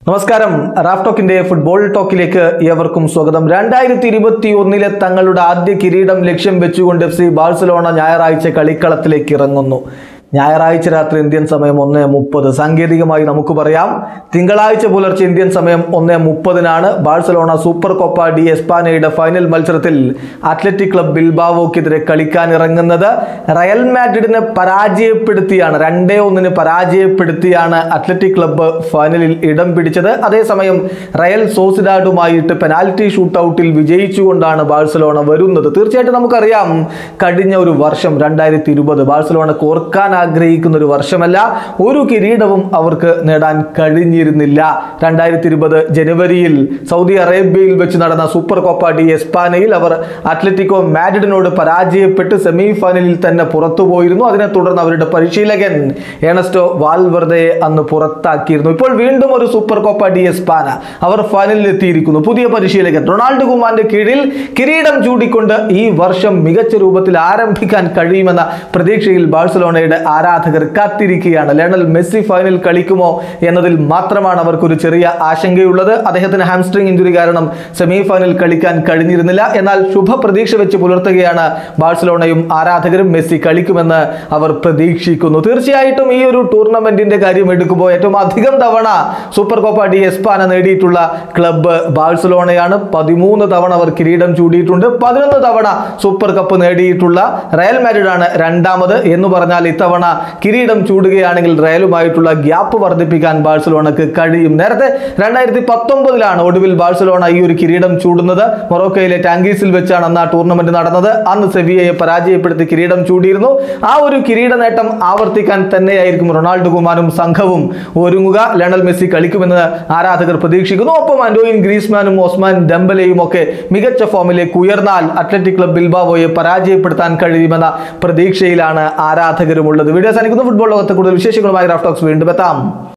നമസ്കാരം Raf ടോക്കിന്റെ football ടോക്കിലേക്ക് ഏവർക്കും സ്വാഗതം രണ്ടായിരത്തി ഇരുപത്തി ഒന്നിലെ തങ്ങളുടെ ആദ്യ കിരീടം ലക്ഷ്യം വെച്ചുകൊണ്ട് എഫ് സി ബാഴ്സലോണ ഞായറാഴ്ച കളിക്കളത്തിലേക്ക് ഇറങ്ങുന്നു ഞായറാഴ്ച രാത്രി ഇന്ത്യൻ സമയം ഒന്ന് മുപ്പത് സാങ്കേതികമായി നമുക്ക് പറയാം തിങ്കളാഴ്ച പുലർച്ചെ ഇന്ത്യൻ സമയം ഒന്ന് മുപ്പതിനാണ് ബാഴ്സലോണ സൂപ്പർ കോപ്പ ഡി എസ്പാനയുടെ ഫൈനൽ മത്സരത്തിൽ അത്ലറ്റിക് ക്ലബ് ബിൽബാവോക്കെതിരെ കളിക്കാൻ ഇറങ്ങുന്നത് റയൽ മാഡ്രിഡിനെ പരാജയപ്പെടുത്തിയാണ് രണ്ടേ ഒന്നിന് പരാജയപ്പെടുത്തിയാണ് അത്ലറ്റിക് ക്ലബ്ബ് ഫൈനലിൽ ഇടം പിടിച്ചത് അതേസമയം റയൽ സോസിഡാഡുമായിട്ട് പെനാൽറ്റി ഷൂട്ടൗട്ടിൽ വിജയിച്ചുകൊണ്ടാണ് ബാഴ്സലോണ വരുന്നത് തീർച്ചയായിട്ടും നമുക്കറിയാം കഴിഞ്ഞ ഒരു വർഷം രണ്ടായിരത്തി ഇരുപത് ബാഴ്സലോണ കോർക്കാൻ ആഗ്രഹിക്കുന്ന ഒരു വർഷമല്ല ഒരു കിരീടവും അവർക്ക് നേടാൻ കഴിഞ്ഞിരുന്നില്ല രണ്ടായിരത്തി ഇരുപത് ജനുവരിയിൽ സൗദി അറേബ്യയിൽ വെച്ച് നടന്ന സൂപ്പർ കോപ്പ ഡി എസ്പാനയിൽ അവർ അത്ലറ്റിക്കോ മാഡ്രിഡിനോട് പരാജയപ്പെട്ട് സെമി ഫൈനലിൽ തന്നെ പുറത്തുപോയിരുന്നു അതിനെ തുടർന്ന് അവരുടെ പരിശീലകൻ ഏണസ്റ്റോ വാൽവർദയെ അന്ന് പുറത്താക്കിയിരുന്നു ഇപ്പോൾ വീണ്ടും ഒരു സൂപ്പർ കോപ്പ ഡി എസ്പാന അവർ ഫൈനലിൽ എത്തിയിരിക്കുന്നു പുതിയ പരിശീലകൻ റൊണാൾഡോ കുമാന്റെ കീഴിൽ കിരീടം ചൂടിക്കൊണ്ട് ഈ വർഷം മികച്ച രൂപത്തിൽ ആരംഭിക്കാൻ കഴിയുമെന്ന പ്രതീക്ഷയിൽ ബാഴ്സലോണയുടെ ആരാധകർ കാത്തിരിക്കുകയാണ് ലയണൽ മെസ്സി ഫൈനൽ കളിക്കുമോ എന്നതിൽ മാത്രമാണ് അവർക്കൊരു ചെറിയ ആശങ്കയുള്ളത് അദ്ദേഹത്തിന് ഹാംസ്ട്രിങ് ഇഞ്ചുറി കാരണം സെമി ഫൈനൽ കളിക്കാൻ കഴിഞ്ഞിരുന്നില്ല എന്നാൽ ശുഭ പ്രതീക്ഷ വെച്ച് പുലർത്തുകയാണ് ബാഴ്സലോണയും ആരാധകരും മെസ്സി കളിക്കുമെന്ന് അവർ പ്രതീക്ഷിക്കുന്നു തീർച്ചയായിട്ടും ഈ ഒരു ടൂർണമെന്റിന്റെ കാര്യം എടുക്കുമ്പോൾ ഏറ്റവും അധികം തവണ സൂപ്പർ കോപ്പ ഡി എസ്പാന നേടിയിട്ടുള്ള ക്ലബ്ബ് ബാഴ്സലോണയാണ് പതിമൂന്ന് തവണ അവർ കിരീടം ചൂടിയിട്ടുണ്ട് പതിനൊന്ന് തവണ സൂപ്പർ കപ്പ് നേടിയിട്ടുള്ള റയൽ മാഡ്രിഡ് ആണ് രണ്ടാമത് എന്ന് പറഞ്ഞാൽ ഇത്തവണ കിരീടം ചൂടുകയാണെങ്കിൽ റയലുമായിട്ടുള്ള ഗ്യാപ്പ് വർദ്ധിപ്പിക്കാൻ ബാഴ്സലോണക്ക് കഴിയും നേരത്തെ രണ്ടായിരത്തി പത്തൊമ്പതിലാണ് ഒടുവിൽ ബാഴ്സലോണ ഈ ഒരു കിരീടം ചൂടുന്നത് മൊറോക്കോയിലെ ടാങ്കീസിൽ വെച്ചാണ് അന്ന് ആ ടൂർണമെന്റ് നടന്നത് അന്ന് സെവിയയെ പരാജയപ്പെടുത്തി കിരീടം ചൂടിയിരുന്നു ആ ഒരു കിരീട നേട്ടം ആവർത്തിക്കാൻ തന്നെയായിരിക്കും റൊണാൾഡോ കുമാരും സംഘവും ഒരുങ്ങുക ലയണൽ മെസ്സി കളിക്കുമെന്ന് ആരാധകർ പ്രതീക്ഷിക്കുന്നു ഒപ്പം അൻഡോയിൻ ഗ്രീസ്മാനും ഓസ്മാൻ ഡെമ്പലയും ഒക്കെ മികച്ച ഫോമിലേക്ക് ഉയർന്നാൽ അത്ലറ്റിക് ക്ലബ് ബിൽബാവോയെ പരാജയപ്പെടുത്താൻ കഴിയുമെന്ന പ്രതീക്ഷയിലാണ് ആരാധകരുമുള്ളത് വീഡിയോ സാധിക്കുന്ന ഫുട്ബോൾ ലോകത്തെ കൂടുതൽ വിശേഷങ്ങളുമായി റാഫ്റ്റോക്സ് വീണ്ടും എത്താം